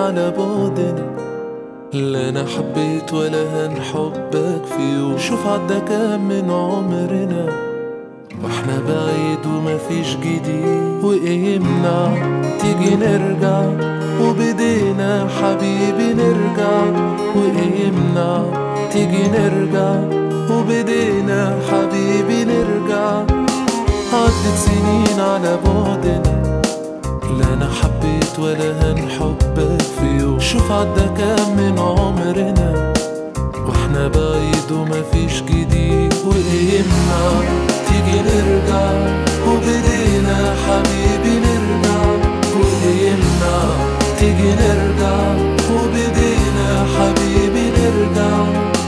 على بعدنا لا انا حبيت ولا هنحبك في يوم شوف عدى كام من عمرنا واحنا بعيد ومفيش جديد وايه يمنع تيجي نرجع وبدينا حبيبي نرجع وايه يمنع تيجي نرجع وبدينا حبيبي نرجع عدت سنين على بعدنا لا انا حبيت ولا هنحبك في يوم شوف عدى كام من عمرنا واحنا بعيد ومفيش جديد وايه يمنع تيجي نرجع وبدينا حبيبي نرجع وايه يمنع تيجي نرجع وبدينا حبيبي نرجع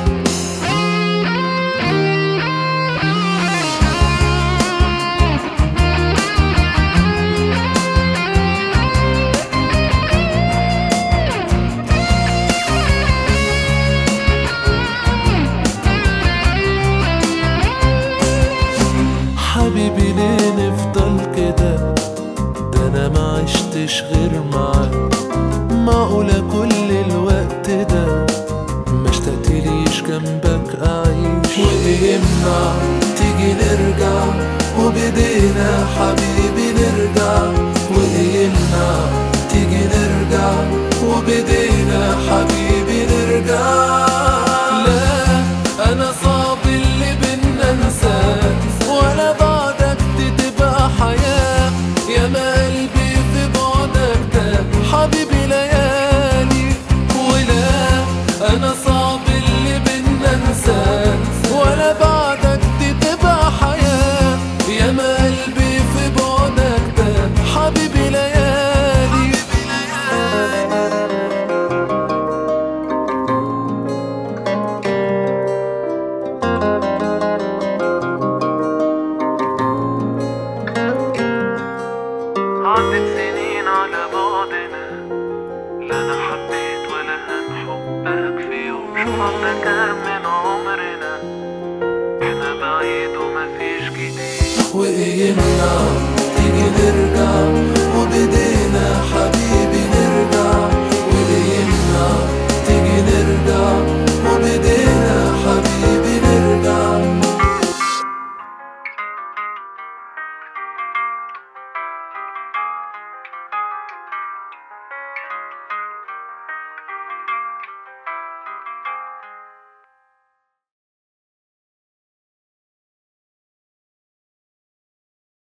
حبيبي ليه نفضل كده ده انا ما عشتش غير معاك معقولة كل الوقت ده ما اشتقتليش جنبك اعيش وايه يمنع تيجي نرجع وبدينا حبيبي نرجع وايه يمنع تيجي نرجع وبدينا حبيبي نرجع لا انا صعب اللي بينا انساك ولا بعدك دي تبقى حياة يا ما قلبي في بعدك ده حبيبي ليالي ولا انا صعب اللي بينا انساك ولا بعدك دي تبقى حياة يا ما قلبي في بعدك ده حبيبي ليالي عدت سنين على بعدنا لا انا حبيت ولا هنحبك في يوم شوف عدى كام من عمرنا احنا بعيد ومفيش جديد وايه يمنع تيجي نرجع وبدينا